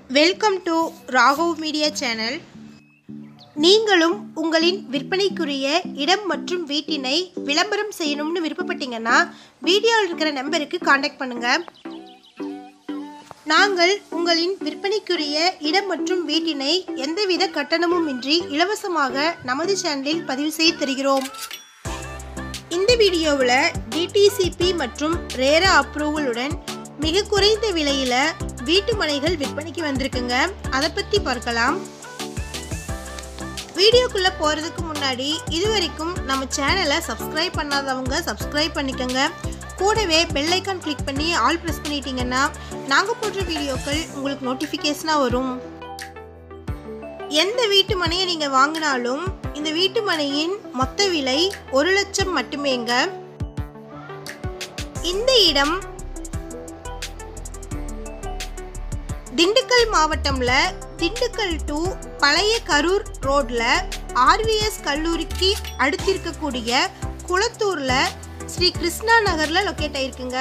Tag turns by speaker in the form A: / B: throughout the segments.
A: welcome to Raghav media channel நீங்களும் உங்களின் விற்பனைக்குரிய இடம் மற்றும் வீட்டினை விளம்பரம் செய்யணும்னு விருப்பப்பட்டீங்கன்னா வீடியோவில் இருக்கிற நம்பருக்கு காண்டாக்ட் பண்ணுங்க நாங்கள் உங்களின் விற்பனைக்குரிய இடம் மற்றும் வீட்டினை எந்தவித கட்டணமும் இன்றி இலவசமாக நமது சேனலில் பதிவு செய்து தருகிறோம் இந்த வீடியோவில் டிடிசிபி மற்றும் ரேரா அப்ரூவலுடன் மிக குறைந்த விலையில் வீட்டு மனைகள் விற்பனைக்கு வந்திருக்குங்க அதை பற்றி பார்க்கலாம் வீடியோக்குள்ளே போகிறதுக்கு முன்னாடி இது வரைக்கும் நம்ம சேனலை சப்ஸ்கிரைப் பண்ணாதவங்க சப்ஸ்கிரைப் பண்ணிக்கோங்க கூடவே பெல் ஐக்கான் கிளிக் பண்ணி ஆல் ப்ரெஸ் பண்ணிட்டீங்கன்னா நாங்கள் போடுற வீடியோக்கள் உங்களுக்கு நோட்டிஃபிகேஷனாக வரும் எந்த வீட்டு மனையை நீங்கள் வாங்கினாலும் இந்த வீட்டு மனையின் மொத்த விலை ஒரு லட்சம் மட்டுமேங்க இந்த இடம் திண்டுக்கல் மாவட்டம்ல திண்டுக்கல் டு பழைய கரூர் ரோட்ல ஆர்விஎஸ் கல்லூரிக்கு அடுத்து இருக்கக்கூடிய குளத்தூர்ல ஸ்ரீ கிருஷ்ணா நகர்ல லொக்கேட் ஆயிருக்குங்க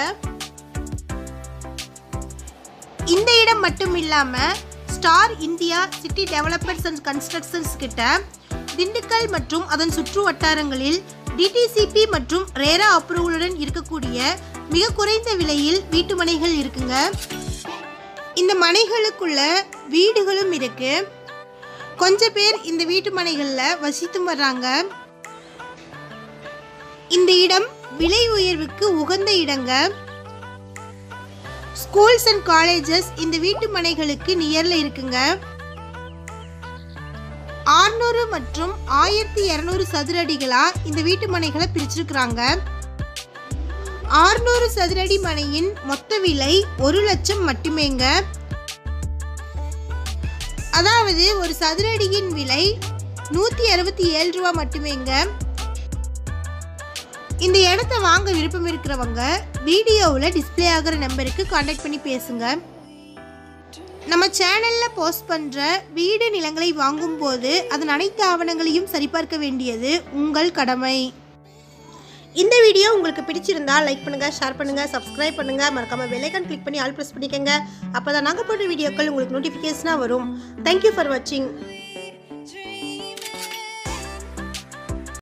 A: இந்த இடம் மட்டும் இல்லாம Star India City developers and constructions கிட்ட திண்டுக்கல் மற்றும் அதன் சுற்று வட்டாரங்களில் டிடிசிபி மற்றும் ரேரா அப்ரூவலுடன் இருக்கக்கூடிய மிக குறைந்த விலையில் வீட்டு மனைகள் இருக்குங்க இந்த மனைகளுக்குள்ள வீடுகளும் இருக்கு கொஞ்ச பேர் இந்த வீட்டு மனைகளில் வசித்தும் வர்றாங்க இந்த இடம் விலை உயர்வுக்கு உகந்த இடங்க ஸ்கூல்ஸ் அண்ட் காலேஜஸ் இந்த வீட்டு மனைகளுக்கு நியர்ல இருக்குங்க ஆறுநூறு மற்றும் ஆயிரத்தி இரநூறு சதுரடிகளா இந்த வீட்டு மனைகளை பிரிச்சிருக்கிறாங்க ஆறுநூறு சதுரடி மனையின் மொத்த விலை ஒரு லட்சம் மட்டுமேங்க அதாவது ஒரு சதுரடியின் விலை நூற்றி அறுபத்தி ஏழு ரூபா மட்டுமேங்க இந்த இடத்த வாங்க விருப்பம் இருக்கிறவங்க வீடியோவில் டிஸ்ப்ளே ஆகிற நம்பருக்கு காண்டாக்ட் பண்ணி பேசுங்க நம்ம சேனலில் போஸ்ட் பண்ணுற வீடு நிலங்களை வாங்கும்போது அதன் அனைத்து ஆவணங்களையும் சரிபார்க்க வேண்டியது உங்கள் கடமை இந்த வீடியோ உங்களுக்கு பிடிச்சிருந்தா லைக் பண்ணுங்க ஷேர் பண்ணுங்க சப்ஸ்கிரைப் பண்ணுங்க மறக்காம பெல்லைக்கான் கிளிக் பண்ணி ஆல் ப்ரெஸ் பண்ணிக்கோங்க அப்பதான் நாங்கள் போடுற வீடியோக்கள் உங்களுக்கு நோட்டிஃபிகேஷனாக வரும் தேங்க்யூ ஃபார் வாட்சிங்